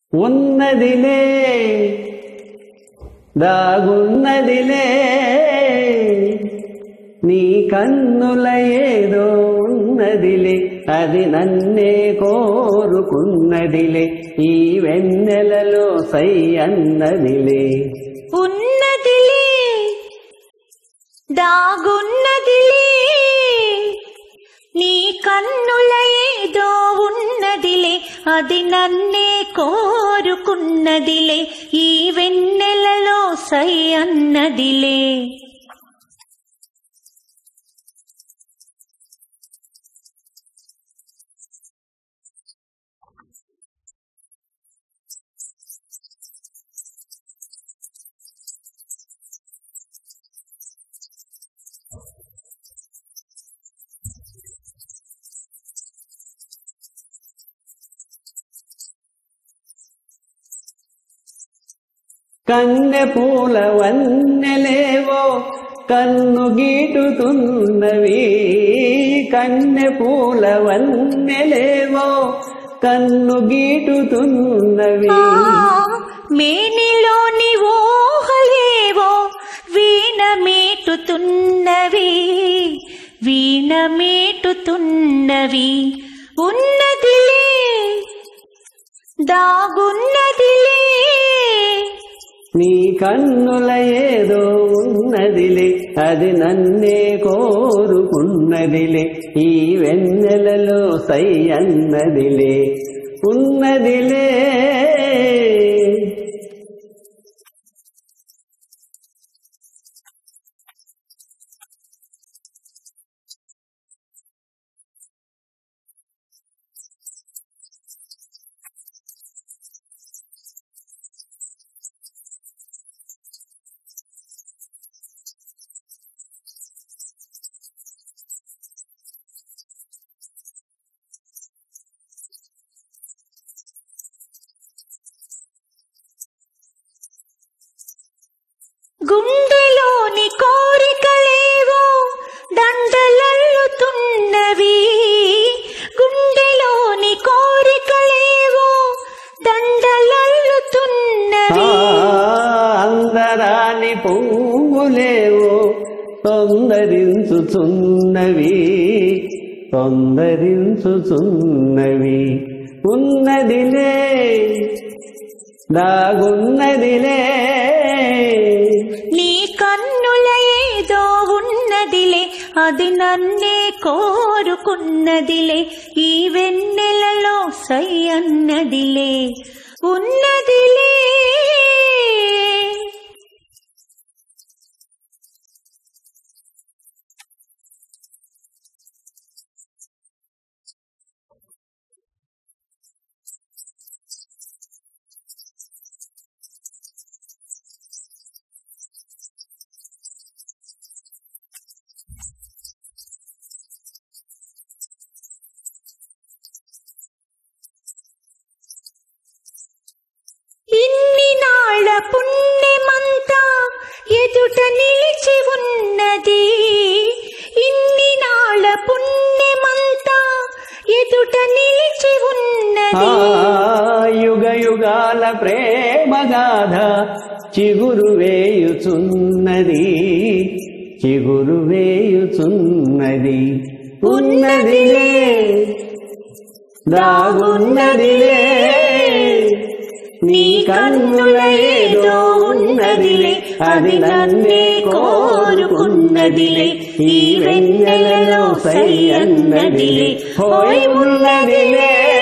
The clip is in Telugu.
ఉన్నదిలే దాగున్నదిలే నీ కన్నుల ఏదో ఉన్నదిలే అది నన్నే కోరుకున్నదిలే ఈ వెన్నెలలో సై అన్నదిలే ఉన్నదిలే దాగున్నదిలే నీ కన్నుల ఏదో ఉన్నదిలే అది నన్నే కోరుకున్నదిలే ఈ వెన్నెలలో సై అన్నదిలే కన్నె పూల వన్నెలేవో కన్ను గీటుతున్నవి కన్నె పూల వన్నెలేవో కన్ను గీటుతున్నవి ఆ, మేనిలోని ఓహలేవో వీణ మీటుతున్నవి వీణ మీటుతున్నవి ఉన్నదిలే దాగున్నదిలే నీ కన్నుల ఏదో ఉన్నదిలే అది నన్నే కోరుకున్నదిలే ఈ వెన్నెలలో సై అన్నదిలే ఉన్నదిలే గుండెలోని కోరికలేవో దండలల్లుతున్నవి గుండెలోని కోరికలేవో ఆ, దండలల్లుతున్నవి అందరాని పువ్వులేవో తొందరించుచున్నవి తొందరించుచున్నవి ఉన్నదిలే దాగున్నదిలే నీ కన్నుల ఏదో ఉన్నదిలే అది నన్నే కోరుకున్నదిలే ఈ వెన్నెలలో సై అన్నదిలే ఉన్నదిలే ఇన్ని నాళ్ళ పుణ్యమంతా ఎదుట నిలిచి ఉన్నది ఇన్ని నాళ్ళ పుణ్యమంతా ఎదుట నిలిచి ఆ ఉన్నది యుగ యుగాల ప్రేమగాథ చిగురు వేయుచున్నది చిగురు వేయుచున్నది ఉన్నదిలే దాగున్నదిలే నీ కన్నుల ఏదో ఉన్నదిలే అది నన్నే కోరుకున్నదిలే ఈ వెన్నెలలో సై అన్నదిలే హోయ్ ఉన్నదిలే